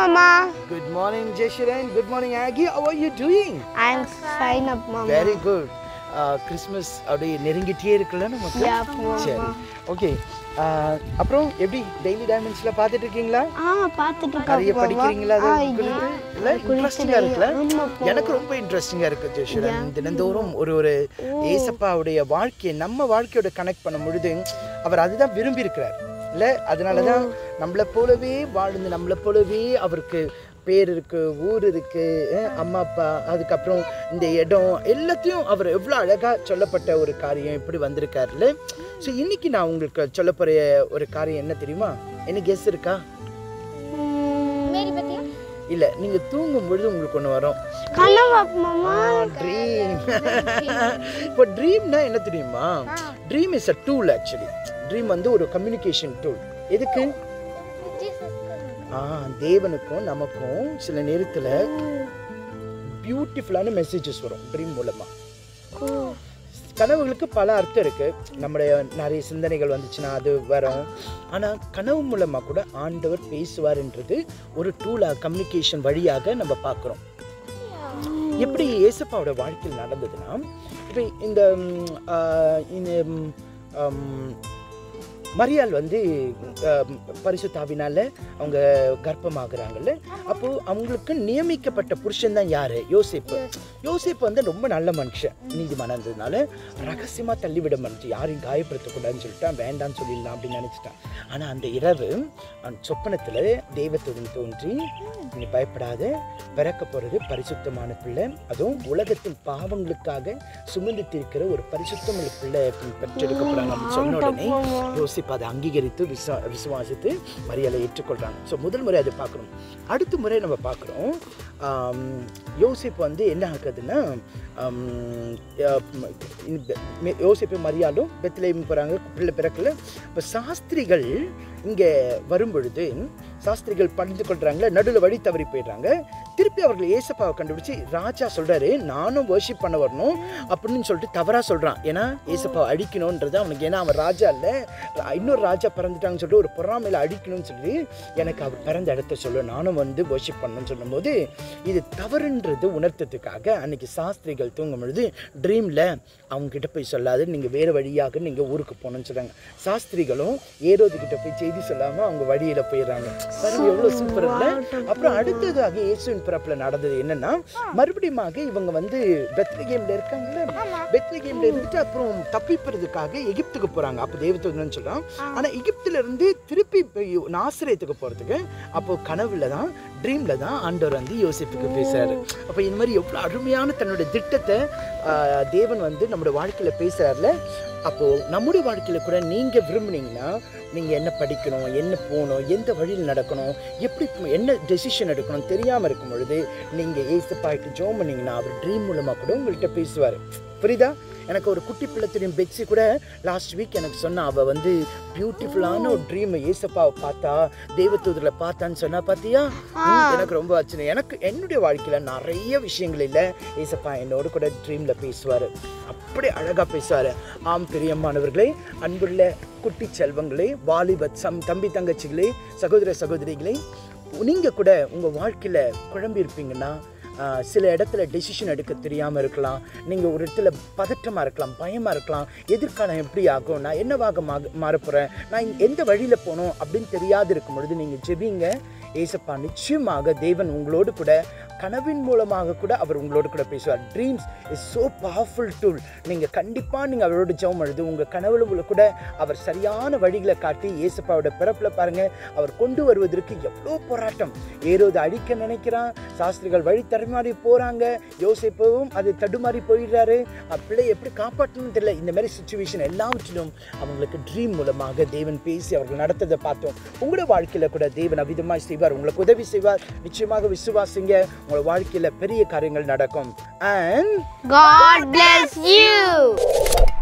Mama. Good morning, Jeshiren. Good morning, Aggie. How are you doing? I'm fine up, Mama. Very good. Christmas அப்படியே நெருங்கிட்டே இருக்குல்ல நமக்கு Yeah, Mama. சரி okay அப்புறம் எப்படி டெய்லி டைமண்ட்ஸ்ல பார்த்துட்டு இருக்கீங்களா ஆ பார்த்துட்டு நிறைய இருக்கோம் படிக்கிறீங்களா அது ஆ, உங்களுக்கு yeah. இல்ல இன்ட்ரெஸ்டிங்கா இருக்குல்ல ஆமா, எனக்கு ரொம்ப இன்ட்ரெஸ்டிங்கா இருக்கு ஜெஷரன் தினந்தோறும் ஒரு ஒரு ஏசப்பாவுடைய வாழ்க்கையை நம்ம வாழ்க்கையோட கனெக்ட் பண்ணும் பொழுது அவர் அதுதான் விரும்பி இருக்கிறார் இல்ல அதனாலதான் நம்மளை போலவே வாழ்ந்து நம்மளை போலவே அவருக்கு பேர் இருக்கு ஊர் இருக்கு அஹ் அம்மா அப்பா அதுக்கப்புறம் இந்த இடம் எல்லாத்தையும் அவர் எவ்வளோ அழகா சொல்லப்பட்ட ஒரு காரியம் இப்படி வந்திருக்காருல்ல ஸோ இன்னைக்கு நான் உங்களுக்கு சொல்ல போற ஒரு காரியம் என்ன தெரியுமா என்ன கெஸ் இருக்கா மேரி பத்தியா இல்ல நீங்க தூங்கும் பொழுது உங்களுக்கு ஒண்ணு வரும் கனவா மாமா ட்ரீம் இப்போ ட்ரீம்னா என்ன தெரியுமா dream is a tool actually dream வந்து ஒரு கம்யூனிகேஷன் டூல் எதுக்கு ஆ தேவனுக்கும் நமக்கும் சில நேரத்துல பியூட்டிஃபுல்லான மெசேஜஸ் வரும் ட்ரீம் மூலமா கனவுகளுக்கு பல அர்த்தம் இருக்கு நம்முடைய நிறைய சிந்தனைகள் வந்துச்சுன்னா அது வரும் ஆனா கனவு மூலமா கூட ஆண்டவர் பேசுவார்ன்றது ஒரு டூலா கம்யூனிகேஷன் வழியாக நம்ம பார்க்குறோம் எப்படி இயேசப்பாவோட வாழ்க்கையில் நடந்ததுன்னா இப்போ இந்த ம், ஆ, இந்த ம், ஆம், மரியாள் வந்து ஆம், பரிசுத்தாவினால அவங்க கர்ப்பமாகறாங்கல்ல அப்போ அவங்களுக்கு நியமிக்கப்பட்ட புருஷன் தான் யாரு யோசேப்பு யோசேப்பு வந்து ரொம்ப நல்ல மனுஷன் நீதிமானா இருந்ததுனால ரகசியமா தள்ளிவிட மனுச்சு யாரையும் காயப்படுத்தக்கூடாதுன்னு சொல்லிட்டு வேண்டாம்னு சொல்லிடலாம் அப்படின்னு நினைச்சிட்டான் ஆனா அந்த இரவு அந்த சொப்பனத்துல தெய்வத்துடன் தோன்றி நீ பயப்படாத பிறக்க போறது பரிசுத்தமான பிள்ளை அதுவும் உலகத்தின் பாவங்களுக்காக சுமந்து தீர்க்கிற ஒரு பரிசுத்தமுள்ள பிள்ளை பெற்றெடுக்க போறாங்க அப்படின்னு சொன்ன உடனே யோசிப்பு அதை அங்கீகரித்து விசுவா விசுவாசித்து மரியாதை ஏற்றுக்கொள்றாங்க ஸோ முதல் முறை அதை பார்க்குறோம் அடுத்த முறை நம்ம பார்க்குறோம் யோசிப்பு வந்து என்ன ஆகுதுன்னா ஆம், அஹ், இந்த மெ- யோசிப்பு மரியாலும் பெத்லேயும் போகிறாங்க பிள்ளை பிறக்கல இப்போ சாஸ்திரிகள் இங்கே வரும்பொழுது சாஸ்திரிகள் பணிந்து கொள்றாங்களே நடுவில் வழி தவறி போயிடுறாங்க திருப்பி அவர்கள் ஏசப்பாவை கண்டுபிடிச்சு ராஜா சொல்றாரு நானும் வர்ஷிப் பண்ண வரணும் அப்படின்னு சொல்லிட்டு தவறா சொல்றான் ஏன்னா ஏசப்பாவை அடிக்கணுன்றது அவனுக்கு ஏன்னா அவன் ராஜா இல்ல இன்னொரு ராஜா பிறந்துட்டாங்கன்னு சொல்லிட்டு ஒரு பொறாமையில அடிக்கணும்னு சொல்லி எனக்கு அவர் பிறந்த இடத்த சொல்ல நானும் வந்து வர்ஷிப் பண்ணணும்னு சொல்லும்போது இது தவறுன்றது உணர்த்ததுக்காக அன்னைக்கு சாஸ்திரிகள் தூங்கும் பொழுது ட்ரீம்ல அவங்க கிட்ட போய் சொல்லாது நீங்க வேற வழியாக நீங்க ஊருக்கு போகணும்னு சொல்றாங்க சாஸ்திரிகளும் ஏரோது கிட்ட போய் செய்தி சொல்லாம அவங்க வழியில போயிடுறாங்க பாருங்க எவ்வளவு சூப்பர் இல்ல அப்புறம் அடுத்ததாக இயேசுவின் பிறப்புல நடந்தது என்னன்னா மறுபடியுமாக இவங்க வந்து பெத்லகேம்ல இருக்காங்கல்ல பெத்லகேம்ல இருந்துட்டு அப்புறம் தப்பிப்பறதுக்காக எகிப்துக்கு போறாங்க அப்போ தேவதூதன் சொல்றான் ஆனா எகிப்துல இருந்து திருப்பி போய் நாசிரியத்துக்கு போறதுக்கு அப்போ கனவுல தான் ட்ரீம்ல தான் ஆண்டவர் வந்து யோசிப்புக்கு பேசுறாரு அப்போ இந்த மாதிரி எவ்வளவு அருமையான தன்னோட திட்டத்தை ஆஹ், தேவன் வந்து நம்மளோட வாழ்க்கையில பேசுறாருல அப்போ நம்முடைய வாழ்க்கையில கூட நீங்க விரும்புனீங்கன்னா நீங்க என்ன படிக்கணும் என்ன போகணும் எந்த வழியில் நடக்கணும் எப்படி ப- என்ன டெசிஷன் எடுக்கணும் தெரியாம இருக்கும் பொழுது நீங்க ஏசப்பாய்க்கு ஜோம் பண்ணீங்கன்னா அவர் ட்ரீம் மூலமா கூட உங்கள்கிட்ட பேசுவார் புரியுதா எனக்கு ஒரு குட்டி பிள்ளை தெரியும் பெட்ஸி கூட லாஸ்ட் வீக் எனக்கு சொன்னா அவ வந்து பியூட்டிஃபுல்லான ஒரு ட்ரீம் ஏசப்பாவை பார்த்தா தெய்வத்தூதில் பார்த்தான்னு சொன்னா பாத்தியா ம், எனக்கு ரொம்ப ஆச்சு எனக்கு என்னுடைய வாழ்க்கையில நிறைய விஷயங்கள் இல்லை ஏசப்பா என்னோட கூட ட்ரீம்ல பேசுவாரு அப்படி அழகா பேசுவாரு ஆம் பிரியமானவர்களே அன்புள்ள குட்டி செல்வங்களே வாலிப சம் தம்பி தங்கச்சிகளே சகோதர சகோதரிகளே நீங்க கூட உங்க வாழ்க்கையில குழம்பி இருப்பீங்கன்னா ஆஹ், சில இடத்துல டெசிஷன் எடுக்க தெரியாமல் இருக்கலாம் நீங்கள் ஒரு இடத்துல பதட்டமாக இருக்கலாம் பயமாக இருக்கலாம் எதிர்காலம் எப்படி ஆகும் நான் என்னவாக மாக மாறப்போகிறேன் நான் எந்த வழியில் போகணும் அப்படின்னு தெரியாது இருக்கும் பொழுது நீங்கள் ஜெபிங்க ஏசப்பா நிச்சயமாக தேவன் உங்களோடு கூட கனவின் மூலமாக கூட அவர் உங்களோடு கூட பேசுவார் dreams is so powerful tool நீங்கள் கண்டிப்பாக நீங்கள் அவரோட ஜெபம் எழுது உங்கள் கனவுல கூட அவர் சரியான வழிகளை காட்டி ஏசப்பாவோட பிறப்பில் பாருங்க அவர் கொண்டு வருவதற்கு எவ்வளோ போராட்டம் ஏரோது அழிக்க நினைக்கிறான் சாஸ்திரிகள் வழி தடுமாறி போகிறாங்க யோசிப்பவும் அது தடுமாறி போயிடுறாரு அஹ் பிள்ளையை எப்படி காப்பாற்றணும்னு தெரியல இந்த மாதிரி சுச்சுவேஷன் எல்லாவற்றிலும் அவங்களுக்கு ட்ரீம் மூலமாக தேவன் பேசி அவர்கள் நடத்ததை பார்த்தோம் உங்களோட வாழ்க்கையில் கூட தேவன் அவிதமாய் செய்வார் உங்களுக்கு உதவி செய்வார் நிச்சயமாக விசுவாசிங்க உங்களோட வாழ்க்கையில் பெரிய காரியங்கள் நடக்கும் அண்ட் God bless you.